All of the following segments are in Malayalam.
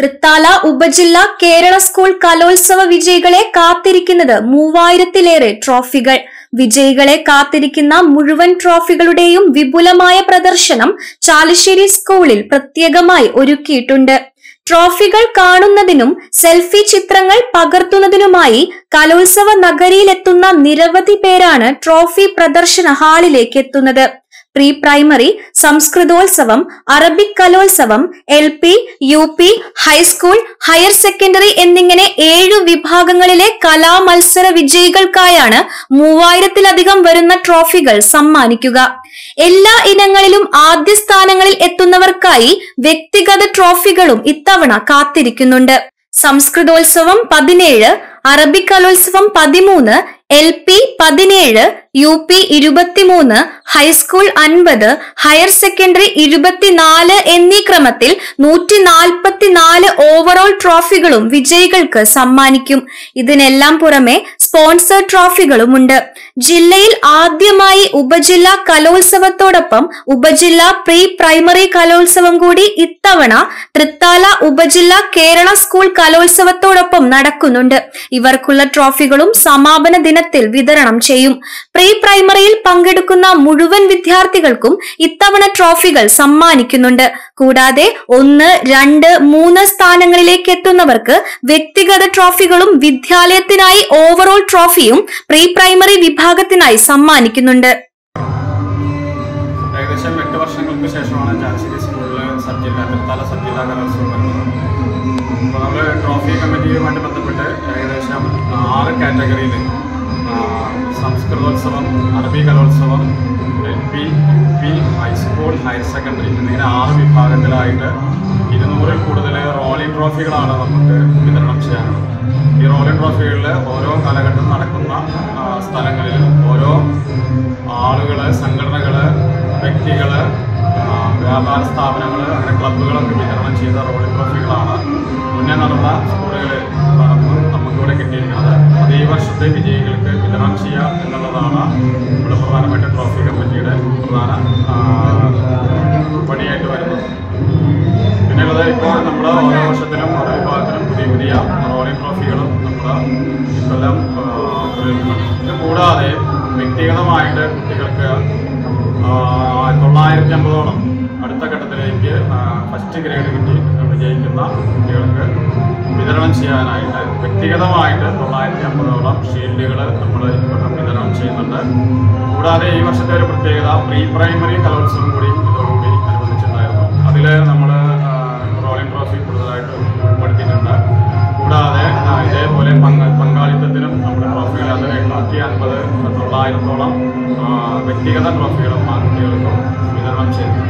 തൃത്താല ഉപജില്ല കേരള സ്കൂൾ കലോത്സവ വിജയികളെ കാത്തിരിക്കുന്നത് മൂവായിരത്തിലേറെ ട്രോഫികൾ വിജയികളെ കാത്തിരിക്കുന്ന മുഴുവൻ ട്രോഫികളുടെയും വിപുലമായ പ്രദർശനം ചാലിശ്ശേരി സ്കൂളിൽ പ്രത്യേകമായി ഒരുക്കിയിട്ടുണ്ട് ട്രോഫികൾ കാണുന്നതിനും സെൽഫി ചിത്രങ്ങൾ പകർത്തുന്നതിനുമായി കലോത്സവ നഗരിയിലെത്തുന്ന നിരവധി പേരാണ് ട്രോഫി പ്രദർശന ഹാളിലേക്ക് എത്തുന്നത് പ്രീ പ്രൈമറി സംസ്കൃതോത്സവം അറബിക് കലോത്സവം L P U P high school higher secondary എന്നിങ്ങനെ ഏഴു വിഭാഗങ്ങളിലെ കലാമത്സര വിജയികൾക്കായാണ് മൂവായിരത്തിലധികം വരുന്ന ട്രോഫികൾ സമ്മാനിക്കുക എല്ലാ ഇനങ്ങളിലും ആദ്യ സ്ഥാനങ്ങളിൽ എത്തുന്നവർക്കായി വ്യക്തിഗത ട്രോഫികളും ഇത്തവണ കാത്തിരിക്കുന്നുണ്ട് സംസ്കൃതോത്സവം പതിനേഴ് അറബിക് കലോത്സവം പതിമൂന്ന് എൽ പി പതിനേഴ് യു പി ഇരുപത്തിമൂന്ന് ഹൈസ്കൂൾ അൻപത് ഹയർ സെക്കൻഡറി ഇരുപത്തിനാല് എന്നീ ക്രമത്തിൽ നൂറ്റി നാൽപ്പത്തിനാല് ഓവറോൾ ട്രോഫികളും വിജയികൾക്ക് സമ്മാനിക്കും ഇതിനെല്ലാം പുറമെ സ്പോൺസർ ട്രോഫികളുമുണ്ട് ജില്ലയിൽ ആദ്യമായി ഉപജില്ലാ കലോത്സവത്തോടൊപ്പം ഉപജില്ലാ പ്രീ പ്രൈമറി കലോത്സവം കൂടി ഇത്തവണ തൃത്താല ഉപജില്ലാ കേരള സ്കൂൾ കലോത്സവത്തോടൊപ്പം നടക്കുന്നുണ്ട് ഇവർക്കുള്ള ട്രോഫികളും സമാപന ദിനത്തിൽ വിതരണം ചെയ്യും പ്രീ പ്രൈമറിയിൽ പങ്കെടുക്കുന്ന മുഴുവൻ വിദ്യാർത്ഥികൾക്കും ഇത്തവണ ട്രോഫികൾ സമ്മാനിക്കുന്നുണ്ട് കൂടാതെ ഒന്ന് രണ്ട് മൂന്ന് സ്ഥാനങ്ങളിലേക്ക് എത്തുന്നവർക്ക് വ്യക്തിഗത ട്രോഫികളും വിദ്യാലയത്തിനായി ഓവറോൾ ട്രോഫിയും പ്രീ പ്രൈമറി വിഭാഗത്തിനായി സമ്മാനിക്കുന്നുണ്ട് ഏകദേശം എട്ട് വർഷങ്ങൾക്ക് ശേഷമാണ് ചാലശ്ശേരി സ്കൂളിൽ സബ് ജില്ല തൃത്താല സബ് ജില്ലാ കലോത്സവം വരുന്നത് അപ്പോൾ നമ്മൾ ട്രോഫി കമ്മിറ്റിയുമായിട്ട് ബന്ധപ്പെട്ട് ഏകദേശം ആറ് കാറ്റഗറിയിൽ സംസ്കൃതോത്സവം അറബി കലോത്സവം L P U P high school higher secondary എന്നിങ്ങനെ ആറ് വിഭാഗത്തിലായിട്ട് ഇരുന്നൂറിൽ കൂടുതൽ റോളിംഗ് ട്രോഫികളാണ് നമുക്ക് വിതരണം ചെയ്യാനുള്ളത് ഈ റോളിംഗ് ട്രോഫികളിൽ ഓരോ കാലഘട്ടം നടക്കുന്ന ആ, സ്ഥലങ്ങളിലും ഓരോ ആളുകൾ സംഘടനകൾ വ്യക്തികൾ വ്യാപാര സ്ഥാപനങ്ങൾ അങ്ങനെ ക്ലബ്ബുകളൊക്കെ വിതരണം ചെയ്ത റോളിംഗ് ട്രോഫികളാണ് മുന്നേ നടന്ന സ്കൂളുകളിൽ നടന്ന് നമുക്കിവിടെ കിട്ടിയിരിക്കുന്നത് അത് ഈ വർഷത്തെ വിജയികൾക്ക് വിതരണം ചെയ്യുക എന്നുള്ളതാണ് ഇവിടെ പ്രധാനമായിട്ട് ട്രോഫി കമ്മിറ്റിയുടെ പ്രധാന ആ, പണിയായിട്ട് വരുന്നത് പിന്നെയുള്ളത് ഇപ്പോൾ നമ്മൾ ഓരോ വർഷത്തിലും ഓരോ വിഭാഗത്തിലും പുതിയ പുതിയ റോളിംഗ് ട്രോഫികളും നമ്മൾ ഇക്കൊല്ലം ആ, ഉപയോഗിക്കുന്നുണ്ട് ഇത് കൂടാതെ വ്യക്തിഗതമായിട്ട് കുട്ടികൾക്ക് ആ, തൊള്ളായിരത്തി അമ്പതോളം അടുത്ത ഘട്ടത്തിലേക്ക് ആ, ഫസ്റ്റ് ഗ്രേഡ് കിട്ടി വിജയിക്കുന്ന കുട്ടികൾക്ക് വിതരണം ചെയ്യാനായിട്ട് വ്യക്തിഗതമായിട്ട് തൊള്ളായിരത്തി അമ്പതോളം ഷീൽഡുകൾ നമ്മൾ ഇക്കൊല്ലം വിതരണം ചെയ്യുന്നുണ്ട് കൂടാതെ ഈ വർഷത്തെ ഒരു പ്രത്യേകത പ്രീ പ്രൈമറി കലോത്സവം കൂടി ഇതോടുകൂടി അനുബന്ധിച്ചിട്ടുണ്ടായിരുന്നു അതിൽ നമ്മൾ റോളിംഗ് ട്രോഫി കൂടുതലായിട്ട് ഉൾപ്പെടുത്തിയിട്ടുണ്ട് കൂടാതെ ആ, ഇതേപോലെ പങ്ക പങ്കാളിത്തത്തിനും നമ്മുടെ ട്രോഫികൾ അത് എണ്ണൂറ്റി അൻപത് തൊള്ളായിരത്തോളം ആ, വ്യക്തിഗത ട്രോഫികളും ആ കുട്ടികൾക്കും വിതരണം ചെയ്യുന്നുണ്ട്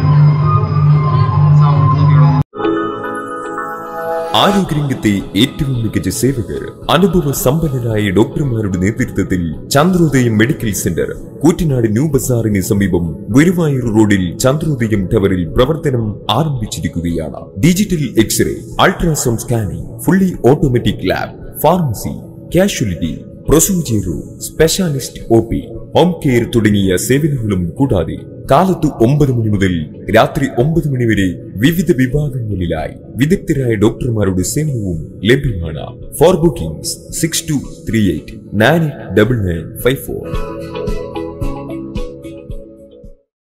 ആരോഗ്യരംഗത്തെ ഏറ്റവും മികച്ച സേവകർ അനുഭവ സമ്പന്നരായ ഡോക്ടർമാരുടെ നേതൃത്വത്തിൽ Chandrodayam medical centre Koottanad new ബസാറിന് സമീപം ഗുരുവായൂർ റോഡിൽ ചന്ദ്രോദയം ടവറിൽ പ്രവർത്തനം ആരംഭിച്ചിരിക്കുകയാണ് digital x ray ultrasound scanning fully automatic lab pharmacy casualty procedure specialist O P home care തുടങ്ങിയ സേവനങ്ങളും കൂടാതെ കാലത്ത് ഒമ്പത് മണി മുതൽ രാത്രി ഒമ്പത് മണി വരെ വിവിധ വിഭാഗങ്ങളിലായി വിദഗ്ധരായ ഡോക്ടർമാരുടെ സേവനവും ലഭ്യമാണ് for bookings six two three eight nine double nine five four